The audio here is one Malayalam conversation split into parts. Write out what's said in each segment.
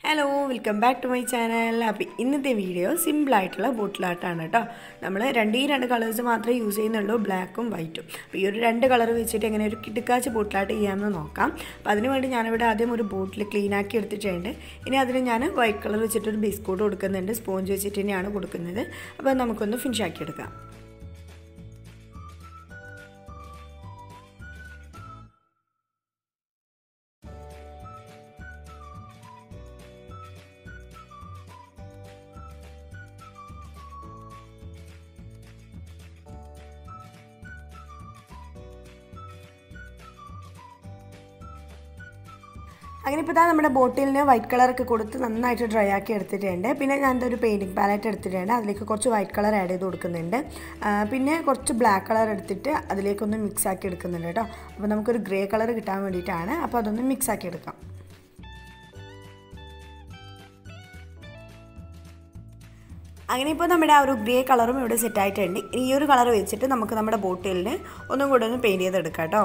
hello welcome back to my channel അപ്പോൾ ഇന്നത്തെ വീഡിയോ സിമ്പിളായിട്ടുള്ള ബോട്ടിലാട്ടാണ് കേട്ടോ നമ്മൾ രണ്ടേ രണ്ട് കളേഴ്സ് മാത്രമേ യൂസ് ചെയ്യുന്നുള്ളൂ ബ്ലാക്കും വൈറ്റും അപ്പോൾ ഈ ഒരു രണ്ട് കളർ വെച്ചിട്ട് എങ്ങനെ ഒരു കിടുക്കാച്ച് ബോട്ടിലാട്ട് ചെയ്യാമെന്ന് നോക്കാം അപ്പോൾ അതിന് വേണ്ടി ഞാനിവിടെ ആദ്യം ഒരു ബോട്ടിൽ ക്ലീൻ ആക്കി എടുത്തിട്ടുണ്ട് ഇനി അതിന് ഞാൻ വൈറ്റ് കളർ വെച്ചിട്ടൊരു ബിസ്കൂട്ട് കൊടുക്കുന്നുണ്ട് സ്പോഞ്ച് വെച്ചിട്ട് തന്നെയാണ് കൊടുക്കുന്നത് അപ്പോൾ നമുക്കൊന്ന് ഫിനിഷ് ആക്കി എടുക്കാം അങ്ങനെ ഇപ്പോൾ ഇതാ നമ്മുടെ ബോട്ടിലിന് വൈറ്റ് കളറൊക്കെ കൊടുത്ത് നന്നായിട്ട് ഡ്രൈ ആക്കി എടുത്തിട്ടുണ്ട് പിന്നെ ഞാൻ ഒരു പെയിൻറ്റിങ് പാലറ്റ് എടുത്തിട്ടുണ്ട് അതിലേക്ക് കുറച്ച് വൈറ്റ് കളർ ആഡ് ചെയ്ത് കൊടുക്കുന്നുണ്ട് പിന്നെ കുറച്ച് ബ്ലാക്ക് കളർ എടുത്തിട്ട് അതിലേക്കൊന്ന് മിക്സ് ആക്കി എടുക്കുന്നുണ്ട് കേട്ടോ അപ്പോൾ നമുക്കൊരു ഗ്രേ കളർ കിട്ടാൻ വേണ്ടിയിട്ടാണ് അപ്പോൾ അതൊന്ന് മിക്സ് ആക്കി എടുക്കാം അങ്ങനെ ഇപ്പോൾ നമ്മുടെ ആ ഒരു ഗ്രേ കളറും ഇവിടെ സെറ്റ് ആയിട്ടുണ്ട് ഈ ഒരു കളർ വെച്ചിട്ട് നമുക്ക് നമ്മുടെ ബോട്ടിലിന് ഒന്നും കൂടെ ഒന്ന് പെയിൻറ്റ് ചെയ്തെടുക്കാം കേട്ടോ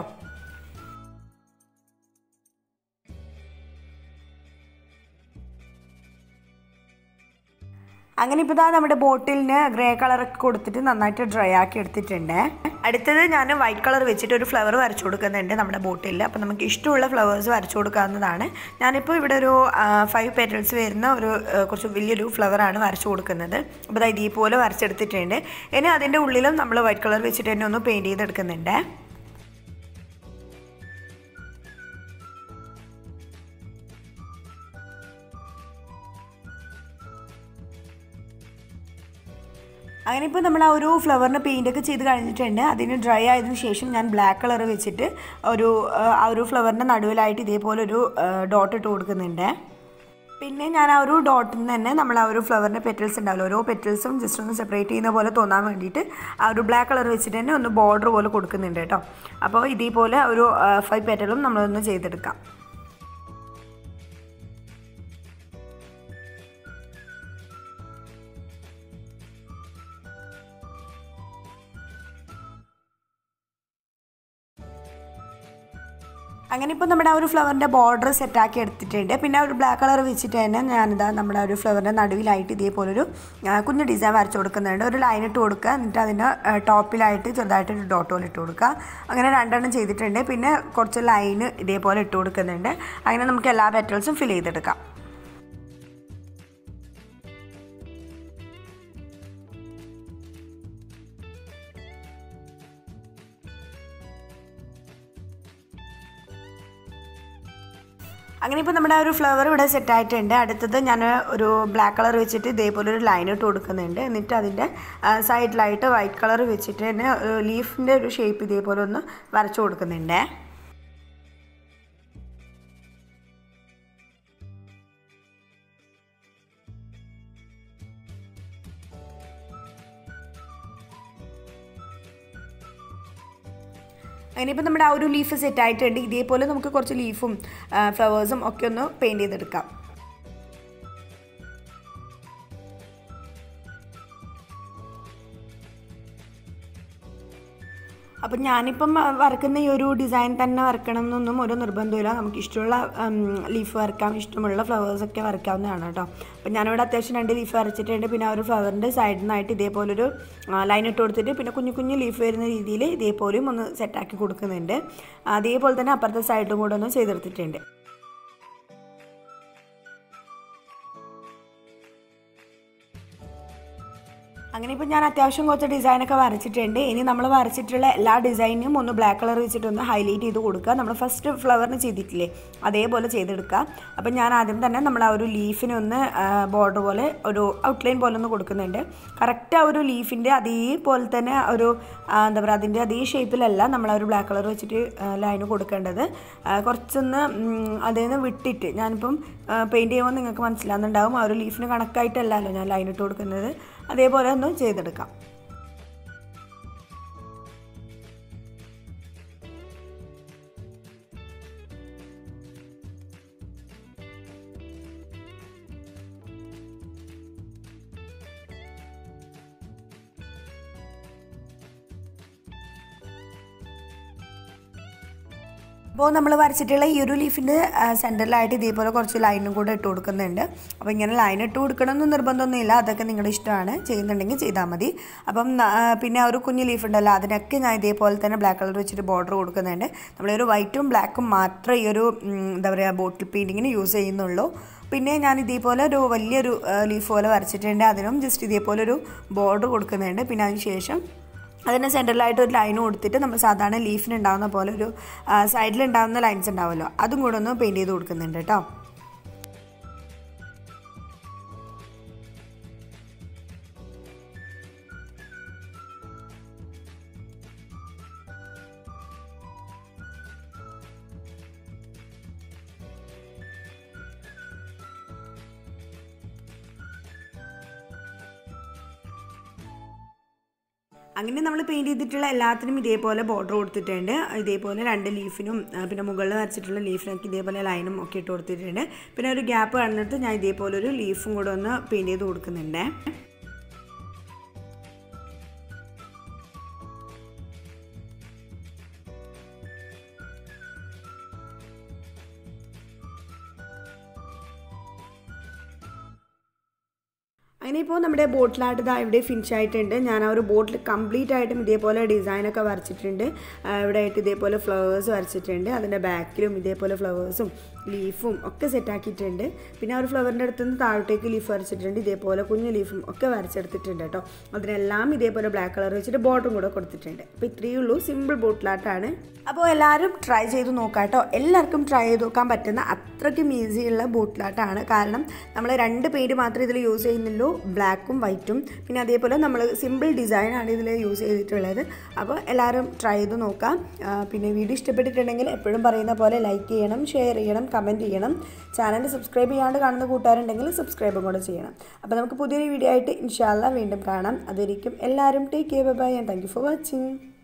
അങ്ങനെ ഇപ്പോൾ ഇതാ നമ്മുടെ ബോട്ടിലിന് ഗ്രേ കളറൊക്കെ കൊടുത്തിട്ട് നന്നായിട്ട് ഡ്രൈ ആക്കി എടുത്തിട്ടുണ്ട് അടുത്തത് ഞാൻ വൈറ്റ് കളർ വെച്ചിട്ട് ഒരു ഫ്ലവർ വരച്ചു കൊടുക്കുന്നുണ്ട് നമ്മുടെ ബോട്ടിലിൽ അപ്പോൾ നമുക്ക് ഇഷ്ടമുള്ള ഫ്ലവേഴ്സ് വരച്ചു കൊടുക്കാവുന്നതാണ് ഞാനിപ്പോൾ ഇവിടെ ഒരു ഫൈവ് പെറ്റൽസ് വരുന്ന ഒരു കുറച്ച് വലിയൊരു ഫ്ലവറാണ് വരച്ചു കൊടുക്കുന്നത് അപ്പോൾ ഇതാ ഇതേപോലെ വരച്ചെടുത്തിട്ടുണ്ട് ഇനി അതിൻ്റെ ഉള്ളിലും നമ്മൾ വൈറ്റ് കളർ വെച്ചിട്ട് തന്നെ ഒന്ന് പെയിൻറ്റ് ചെയ്തെടുക്കുന്നുണ്ട് അങ്ങനെ ഇപ്പോൾ നമ്മൾ ആ ഒരു ഫ്ലവറിന് പെയിൻ്റൊക്കെ ചെയ്ത് കഴിഞ്ഞിട്ടുണ്ട് അതിന് ഡ്രൈ ആയതിനു ശേഷം ഞാൻ ബ്ലാക്ക് കളർ വെച്ചിട്ട് ഒരു ആ ഒരു ഫ്ലവറിൻ്റെ നടുവിലായിട്ട് ഇതേപോലെ ഒരു ഡോട്ട് ഇട്ട് കൊടുക്കുന്നുണ്ട് പിന്നെ ഞാൻ ആ ഒരു ഡോട്ടിൽ നിന്ന് തന്നെ നമ്മൾ ആ ഒരു ഫ്ലവറിൻ്റെ പെറ്റൽസ് ഉണ്ടാവില്ല ഓരോ പെറ്റൽസും ജസ്റ്റ് ഒന്ന് സെപ്പറേറ്റ് ചെയ്യുന്ന പോലെ തോന്നാൻ വേണ്ടിയിട്ട് ആ ഒരു ബ്ലാക്ക് കളർ വെച്ചിട്ട് തന്നെ ഒന്ന് ബോർഡർ പോലെ കൊടുക്കുന്നുണ്ട് കേട്ടോ അപ്പോൾ ഇതേപോലെ ഒരു ഫൈവ് പെറ്റലും നമ്മളൊന്ന് ചെയ്തെടുക്കാം അങ്ങനെ ഇപ്പോൾ നമ്മുടെ ആ ഒരു ഫ്ലവറിൻ്റെ ബോർഡർ സെറ്റാക്കി എടുത്തിട്ടുണ്ട് പിന്നെ ഒരു ബ്ലാക്ക് കളർ വെച്ചിട്ട് തന്നെ ഞാനിതാ നമ്മുടെ ആ ഒരു ഫ്ലവറിൻ്റെ നടുവിലായിട്ട് ഇതേപോലൊരു കുഞ്ഞു ഡിസൈൻ വരച്ച് കൊടുക്കുന്നുണ്ട് ഒരു ലൈൻ ഇട്ട് കൊടുക്കുക എന്നിട്ട് അതിൻ്റെ ടോപ്പിലായിട്ട് ചെറുതായിട്ട് ഒരു ഡോട്ട് പോലെ ഇട്ട് കൊടുക്കുക അങ്ങനെ രണ്ടെണ്ണം ചെയ്തിട്ടുണ്ട് പിന്നെ കുറച്ച് ലൈന് ഇതേപോലെ ഇട്ട് കൊടുക്കുന്നുണ്ട് അങ്ങനെ നമുക്ക് എല്ലാ പെറ്റൽസും ഫിൽ ചെയ്തെടുക്കാം അങ്ങനെ ഇപ്പോൾ നമ്മുടെ ആ ഒരു ഫ്ലവർ ഇവിടെ സെറ്റ് ആയിട്ടുണ്ട് അടുത്തത് ഞാൻ ഒരു ബ്ലാക്ക് കളർ വെച്ചിട്ട് ഇതേപോലെ ഒരു ലൈൻ ഇട്ട് കൊടുക്കുന്നുണ്ട് എന്നിട്ട് അതിൻ്റെ സൈഡിലായിട്ട് വൈറ്റ് കളർ വെച്ചിട്ട് തന്നെ ലീഫിൻ്റെ ഒരു ഷേപ്പ് ഇതേപോലെ ഒന്ന് വരച്ചു കൊടുക്കുന്നുണ്ട് അങ്ങനെ ഇപ്പോൾ നമ്മുടെ ആ ഒരു ലീഫ് സെറ്റ് ആയിട്ടുണ്ട് ഇതേപോലെ നമുക്ക് കുറച്ച് ലീഫും ഫ്ലവേഴ്സും ഒക്കെ ഒന്ന് പെയിൻറ്റ് ചെയ്തെടുക്കാം അപ്പം ഞാനിപ്പം വരക്കുന്ന ഈ ഒരു ഡിസൈൻ തന്നെ വരക്കണം എന്നൊന്നും ഒരു നിർബന്ധമില്ല നമുക്ക് ഇഷ്ടമുള്ള ലീഫ് വരക്കാം ഇഷ്ടമുള്ള ഫ്ലവേഴ്സൊക്കെ വരയ്ക്കാവുന്നതാണ് കേട്ടോ അപ്പം ഞാനിവിടെ അത്യാവശ്യം രണ്ട് ലീഫ് വരച്ചിട്ടുണ്ട് പിന്നെ ആ ഒരു ഫ്ലവറിൻ്റെ സൈഡിൽ നിന്നായിട്ട് ഇതേപോലൊരു ലൈൻ ഇട്ട് കൊടുത്തിട്ട് പിന്നെ കുഞ്ഞു കുഞ്ഞു ലീഫ് വരുന്ന രീതിയിൽ ഇതേപോലെയും ഒന്ന് സെറ്റാക്കി കൊടുക്കുന്നുണ്ട് അതേപോലെ തന്നെ അപ്പുറത്തെ സൈഡിലും കൂടെ ഒന്ന് ചെയ്തെടുത്തിട്ടുണ്ട് അങ്ങനെ ഇപ്പോൾ ഞാൻ അത്യാവശ്യം കുറച്ച് ഡിസൈനൊക്കെ വരച്ചിട്ടുണ്ട് ഇനി നമ്മൾ വരച്ചിട്ടുള്ള എല്ലാ ഡിസൈനും ഒന്ന് ബ്ലാക്ക് കളർ വെച്ചിട്ടൊന്ന് ഹൈലൈറ്റ് ചെയ്ത് കൊടുക്കുക നമ്മൾ ഫസ്റ്റ് ഫ്ലവറിന് ചെയ്തിട്ടില്ലേ അതേപോലെ ചെയ്തെടുക്കുക അപ്പം ഞാൻ ആദ്യം തന്നെ നമ്മൾ ആ ഒരു ലീഫിന് ഒന്ന് ബോർഡർ പോലെ ഒരു ഔട്ട്ലൈൻ പോലെ ഒന്ന് കൊടുക്കുന്നുണ്ട് കറക്റ്റ് ആ ഒരു ലീഫിൻ്റെ അതേപോലെ തന്നെ ഒരു എന്താ പറയുക അതിൻ്റെ അതേ ഷേപ്പിലല്ല നമ്മൾ ആ ഒരു ബ്ലാക്ക് കളർ വെച്ചിട്ട് ലൈന് കൊടുക്കേണ്ടത് കുറച്ചൊന്ന് അതിൽ നിന്ന് വിട്ടിട്ട് ഞാനിപ്പം പെയിൻറ്റ് ചെയ്യുമ്പോൾ നിങ്ങൾക്ക് മനസ്സിലാകുന്നുണ്ടാവും ആ ഒരു ലീഫിന് കണക്കായിട്ടല്ലല്ലോ ഞാൻ ലൈൻ ഇട്ട് കൊടുക്കുന്നത് അതേപോലെ ഒന്ന് ചെയ്തെടുക്കാം അപ്പോൾ നമ്മൾ വരച്ചിട്ടുള്ള ഈ ഒരു ലീഫിൻ്റെ സെൻറ്ററിലായിട്ട് ഇതേപോലെ കുറച്ച് ലൈനും കൂടെ ഇട്ട് കൊടുക്കുന്നുണ്ട് അപ്പോൾ ഇങ്ങനെ ലൈൻ ഇട്ട് കൊടുക്കണമെന്ന് നിർബന്ധമൊന്നുമില്ല അതൊക്കെ നിങ്ങളുടെ ഇഷ്ടമാണ് ചെയ്യുന്നുണ്ടെങ്കിൽ ചെയ്താൽ മതി അപ്പം പിന്നെ ഒരു കുഞ്ഞ് ലീഫ് ഉണ്ടല്ലോ അതിനൊക്കെ ഞാൻ ഇതേപോലെ തന്നെ ബ്ലാക്ക് കളർ വെച്ചിട്ട് ബോർഡർ കൊടുക്കുന്നുണ്ട് നമ്മളൊരു വൈറ്റും ബ്ലാക്കും മാത്രമേ ഈ ഒരു എന്താ പറയുക ബോട്ടിൽ പെയിൻറ്റിങ്ങിന് യൂസ് ചെയ്യുന്നുള്ളൂ പിന്നെ ഞാൻ ഇതേപോലെ ഒരു വലിയൊരു ലീഫ് പോലെ വരച്ചിട്ടുണ്ട് അതിനും ജസ്റ്റ് ഇതേപോലെ ഒരു ബോർഡർ കൊടുക്കുന്നുണ്ട് പിന്നെ അതിന് ശേഷം അതിന് സെൻറ്ററിലായിട്ട് ഒരു ലൈൻ കൊടുത്തിട്ട് നമ്മൾ സാധാരണ ലീഫിന് ഉണ്ടാകുന്ന പോലെ ഒരു സൈഡിൽ ഉണ്ടാകുന്ന ലൈൻസ് ഉണ്ടാവുമല്ലോ അതും കൂടെ ഒന്ന് പെയിൻറ്റ് ചെയ്ത് കൊടുക്കുന്നുണ്ട് കേട്ടോ അങ്ങനെ നമ്മൾ പെയിൻറ്റ് ചെയ്തിട്ടുള്ള എല്ലാത്തിനും ഇതേപോലെ ബോർഡർ കൊടുത്തിട്ടുണ്ട് ഇതേപോലെ രണ്ട് ലീഫിനും പിന്നെ മുകളിൽ വരച്ചിട്ടുള്ള ലീഫിനൊക്കെ ഇതേപോലെ ലൈനും ഒക്കെ ഇട്ട് കൊടുത്തിട്ടുണ്ട് പിന്നെ ഒരു ഗ്യാപ്പ് കാണുന്നിടത്ത് ഞാൻ ഇതേപോലെ ഒരു ലീഫും കൂടെ ഒന്ന് പെയിൻറ്റ് ചെയ്ത് കൊടുക്കുന്നുണ്ട് അങ്ങനെ ഇപ്പോൾ നമ്മുടെ ബോട്ടിലായിട്ട് ഇതാ ഇവിടെ ഫിനിഷ് ആയിട്ടുണ്ട് ഞാൻ ആ ഒരു ബോട്ടിൽ കംപ്ലീറ്റ് ആയിട്ടും ഇതേപോലെ ഡിസൈനൊക്കെ വരച്ചിട്ടുണ്ട് ഇവിടെ ആയിട്ട് ഇതേപോലെ ഫ്ലവേഴ്സ് വരച്ചിട്ടുണ്ട് അതിൻ്റെ ബാക്കിലും ഇതേപോലെ ഫ്ലവേഴ്സും ലീഫും ഒക്കെ സെറ്റാക്കിയിട്ടുണ്ട് പിന്നെ ആ ഒരു ഫ്ലവറിൻ്റെ അടുത്ത് നിന്ന് താഴോട്ടേക്ക് ലീഫ് വരച്ചിട്ടുണ്ട് ഇതേപോലെ കുഞ്ഞു ലീഫും ഒക്കെ വരച്ചെടുത്തിട്ടുണ്ട് കേട്ടോ അതിനെല്ലാം ഇതേപോലെ ബ്ലാക്ക് കളർ വെച്ചിട്ട് ബോർഡറും കൂടെ കൊടുത്തിട്ടുണ്ട് അപ്പോൾ ഇത്രയേ ഉള്ളൂ സിമ്പിൾ ബോട്ടിലാട്ടാണ് അപ്പോൾ എല്ലാവരും ട്രൈ ചെയ്ത് നോക്കാം കേട്ടോ എല്ലാവർക്കും ട്രൈ ചെയ്ത് നോക്കാൻ പറ്റുന്ന അത്രയ്ക്കും ഈസിയുള്ള ബോട്ടിലാട്ടാണ് കാരണം നമ്മൾ രണ്ട് പേര് മാത്രമേ ഇതിൽ യൂസ് ചെയ്യുന്നുള്ളൂ ബ്ലാക്കും വൈറ്റും പിന്നെ അതേപോലെ നമ്മൾ സിമ്പിൾ ഡിസൈനാണ് ഇതിൽ യൂസ് ചെയ്തിട്ടുള്ളത് അപ്പോൾ എല്ലാവരും ട്രൈ ചെയ്ത് നോക്കാം പിന്നെ വീഡിയോ ഇഷ്ടപ്പെട്ടിട്ടുണ്ടെങ്കിൽ എപ്പോഴും പറയുന്ന പോലെ ലൈക്ക് ചെയ്യണം ഷെയർ ചെയ്യണം കമൻറ്റ് ചെയ്യണം ചാനൽ സബ്സ്ക്രൈബ് ചെയ്യാണ്ട് കാണുന്ന കൂട്ടുകാരുണ്ടെങ്കിൽ സബ്സ്ക്രൈബും കൂടെ ചെയ്യണം അപ്പോൾ നമുക്ക് പുതിയൊരു വീഡിയോ ആയിട്ട് ഇൻഷാല്ല വീണ്ടും കാണാം അതായിരിക്കും എല്ലാവരും take care bye and thank you for watching